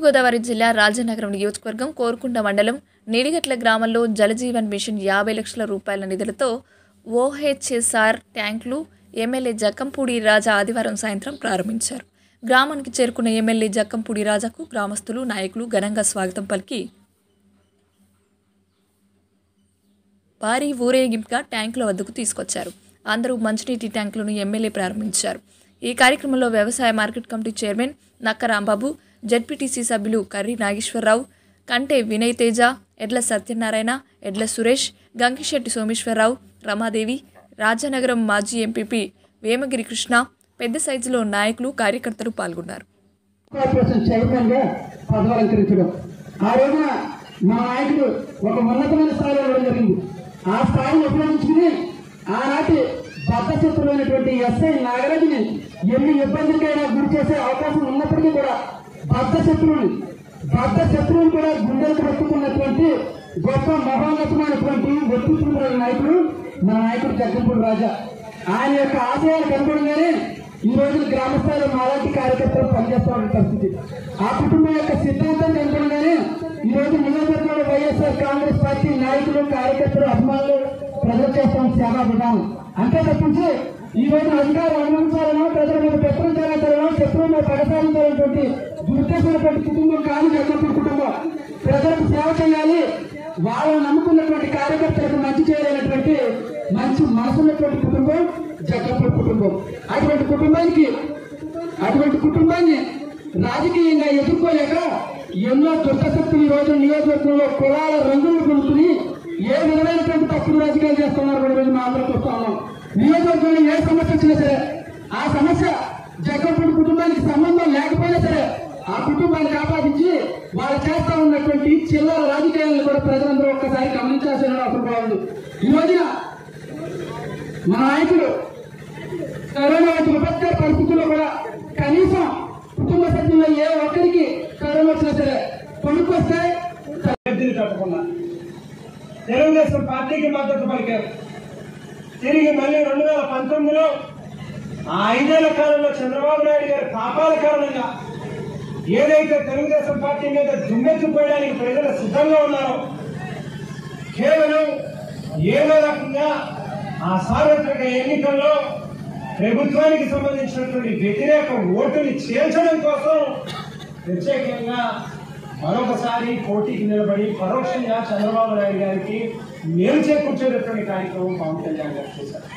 తూర్పుగోదావరి జిల్లా రాజనగరం నియోజకవర్గం కోరుకుంట మండలం నిడిగట్ల గ్రామంలో జలజీవన్ మిషన్ యాభై లక్షల రూపాయల నిధులతో ఓహెచ్ఎస్ఆర్ ట్యాంకులు ఎమ్మెల్యే జక్కంపూడి రాజా ఆదివారం సాయంత్రం ప్రారంభించారు గ్రామానికి చేరుకున్న ఎమ్మెల్యే జక్కంపూడి రాజాకు గ్రామస్తులు నాయకులు ఘనంగా స్వాగతం పలికి భారీ ఊరేగింపుగా ట్యాంకుల వద్దకు తీసుకొచ్చారు అందరూ మంచినీటి ట్యాంకులను ఎమ్మెల్యే ప్రారంభించారు ఈ కార్యక్రమంలో వ్యవసాయ మార్కెట్ కమిటీ చైర్మన్ నక్క రాంబాబు జడ్పీటీసీ సభ్యులు కర్రి నాగేశ్వరరావు కంటే వినయ్ తేజ ఎడ్ల సత్యనారాయణ ఎడ్ల సురేష్ గంకిశెట్టి సోమేశ్వరరావు రమాదేవి రాజానగరం మాజీ ఎంపీపీ వేమగిరి కృష్ణ పెద్ద సైజులో నాయకులు కార్యకర్తలు పాల్గొన్నారు కార్పొరేషన్ చైర్మన్ గా పదవలంకరించడం ఆ రోజున మా నాయకుడు ఒక ఉన్నతమైన స్థాయిలో ఉండడం జరిగింది ఆ స్థాయిని ఉపయోగించుకుని ఆనాటి బద్దశత్రులైనటువంటి ఎస్ఐ నాగరాజుని ఎన్ని ఇబ్బందులకైనా గురి చేసే అవకాశం ఉన్నప్పటికీ కూడా బద్దశత్రువుని బద్ద శత్రువుని కూడా గుండెలకు పెట్టుకున్నటువంటి గొప్ప మహోన్నతమైనటువంటి వ్యక్తిత్వం గల నాయకుడు మా నాయకుడు జగన్పూడి రాజా ఆయన యొక్క ఆశయాలు కనుగొనగానే ఈ రోజు గ్రామ స్థాయిలో మాలాంటి కార్యకర్తలు పనిచేస్తున్న పరిస్థితి ఆ కుటుంబం యొక్క సిద్ధాంతం కనుగొనగానే ఈ రోజు నియోజకవర్గంలో వైఎస్ఆర్ కాంగ్రెస్ పార్టీ నాయకులు కార్యకర్తలు అభిమానులు ప్రజలు చేస్తున్న సేవా విధానం అంతే తప్పించి ఈ రోజు అధికారం అనుభవించాలనో ప్రజల మీద పెత్తనం చేయాలనో శత్రువు మీద పడసాలించాలనేటువంటి దురుద్దేశమైనటువంటి కుటుంబం కాదు జగన్పూడి కుటుంబం ప్రజలకు సేవ చేయాలి వాళ్ళు నమ్ముకున్నటువంటి కార్యకర్తలకు మంచి చేయాలనేటువంటి మంచి మనసున్నటువంటి కుటుంబం జగన్పూడి కుటుంబం అటువంటి కుటుంబానికి అటువంటి కుటుంబాన్ని రాజకీయంగా ఎదుర్కోలేక ఎన్నో దుష్టశక్తులు ఈ రోజు నియోజకవర్గంలో కులాల రంగులు కొనుక్కుని ఏ విధమైనటువంటి తప్పుడు రాజకీయాలు చేస్తున్నారు కూడా ఈరోజు మా అందరికి వస్తా ఉన్నాం నియోజకవర్గంలో ఏ సమస్య వచ్చినా సరే ఆ సమస్య జగన్పూడి కుటుంబానికి సంబంధం లేకపోయినా సరే ఆ కుటుంబాన్ని ఆపాదించి వాళ్ళు చేస్తా ఉన్నటువంటి చిల్లర రాజకీయాలను కూడా ప్రజలందరూ ఒక్కసారి గమనించాల్సిన అవసరం కూడా ఉంది ఈ రోజున మా నాయకుడు కరోనా వంటి విపత్కర పరిస్థితుల్లో కూడా కనీసం కుటుంబ సభ్యుల్లో ఏ ఒక్కరికి కరోనా వచ్చినా సరే కొనుక్కొస్తే అభ్యర్థిని కట్టకుండా తెలుగుదేశం పార్టీకి మద్దతు పలికారు తిరిగి మళ్ళీ రెండు వేల పంతొమ్మిదిలో ఆ ఐదేళ్ల కాలంలో చంద్రబాబు నాయుడు గారి పాపాల కారణంగా ఏదైతే తెలుగుదేశం పార్టీ మీద దుమ్మెత్తిపోయడానికి ప్రజలు సిద్ధంగా ఉన్నారో కేవలం ఏదో రకంగా ఆ సార్వత్రిక ఎన్నికల్లో ప్రభుత్వానికి సంబంధించినటువంటి వ్యతిరేక ఓటుని చేర్చడం కోసం ప్రత్యేకంగా మరొకసారి పోటీకి నిలబడి పరోక్షంగా చంద్రబాబు నాయుడు గారికి మేలు చేకూర్చేటటువంటి కార్యక్రమం పవన్ కళ్యాణ్ గారు చేశారు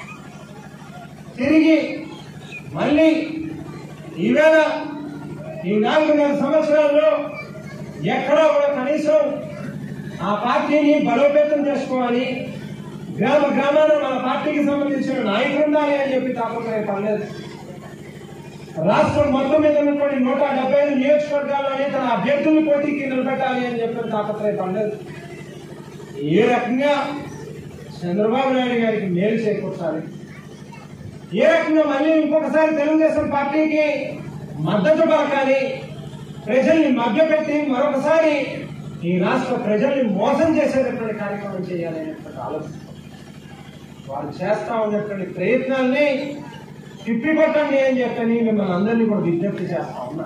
తిరిగి మళ్ళీ ఈవేళ ఈ నాలుగున్నర సంవత్సరాల్లో ఎక్కడా కూడా కనీసం ఆ పార్టీని బలోపేతం చేసుకోవాలి గ్రామ గ్రామాన మన పార్టీకి సంబంధించిన నాయకులు ఉండాలి అని చెప్పి తాపత్రయపడలేదు రాష్ట్రం మొత్తం మీద ఉన్నటువంటి నూట డెబ్బై ఐదు నియోజకవర్గాల్లోనే తన అభ్యర్థులను పోటీకి నిలబెట్టాలి అని చెప్పి తాపత్రయపడలేదు ఏ రకంగా చంద్రబాబు నాయుడు గారికి మేలు చేకూర్చాలి ఏ రకంగా మళ్ళీ ఇంకొకసారి తెలుగుదేశం పార్టీకి మద్దతు పలకాలి ప్రజల్ని మభ్యపెట్టి మరొకసారి ఈ రాష్ట్ర ప్రజల్ని మోసం చేసేటటువంటి కార్యక్రమం చేయాలనేటువంటి ఆలోచన వారు చేస్తా ఉన్నటువంటి ప్రయత్నాల్ని తిప్పికొట్టండి అని చెప్పని మిమ్మల్ని అందరినీ కూడా విజ్ఞప్తి చేస్తా ఉన్నా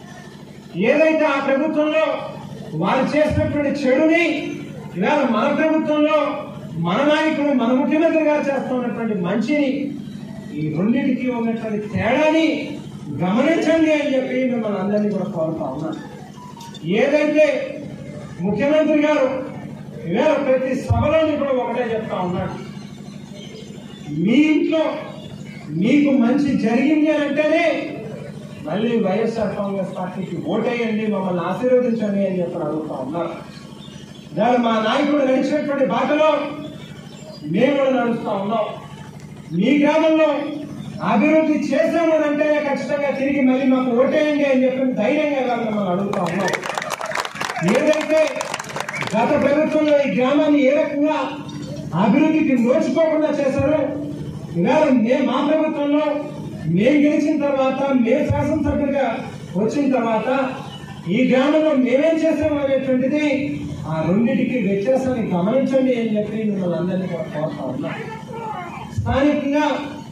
ఏదైతే ఆ ప్రభుత్వంలో వారు చేసినటువంటి చెడుని ఇవాళ మన ప్రభుత్వంలో మన నాయకుడు మన ముఖ్యమంత్రి గారు చేస్తున్నటువంటి మంచిని ఈ రెండింటికి ఉన్నటువంటి తేడాని గమనించండి అని చెప్పి మిమ్మల్ని అందరినీ కూడా కోరుతా ఉన్నాను ఏదైతే ముఖ్యమంత్రి గారు ఇవాళ ప్రతి సభలోని కూడా ఒకటే చెప్తా ఉన్నాడు మీ ఇంట్లో మీకు మంచి జరిగింది అని అంటేనే మళ్ళీ వైఎస్ఆర్ కాంగ్రెస్ పార్టీకి ఓటేయండి మమ్మల్ని ఆశీర్వదించండి అని చెప్పి అడుగుతా ఉన్నారు ఇవాళ మా నాయకుడు నడిచినటువంటి బాటలో మేము కూడా నడుస్తా ఉన్నాం మీ గ్రామంలో అభివృద్ధి చేశాము అని అంటేనే ఖచ్చితంగా తిరిగి మళ్ళీ మాకు ఓటేయండి అని చెప్పి ధైర్యంగా ఇవాళ మిమ్మల్ని అడుగుతా ఉన్నాం ఏదైతే గత ప్రభుత్వంలో ఈ గ్రామాన్ని ఏ రకంగా అభివృద్ధికి నోచుకోకుండా చేశారో ఇవాళ మే మా ప్రభుత్వంలో మేము గెలిచిన తర్వాత మేము శాసనసభ్యులుగా వచ్చిన తర్వాత ఈ గ్రామంలో మేమేం చేసాము అనేటువంటిది ఆ రెండింటికి వ్యత్యాసాన్ని గమనించండి అని చెప్పి మిమ్మల్ని అందరినీ కూడా కోరుతా ఉన్నా స్థానికంగా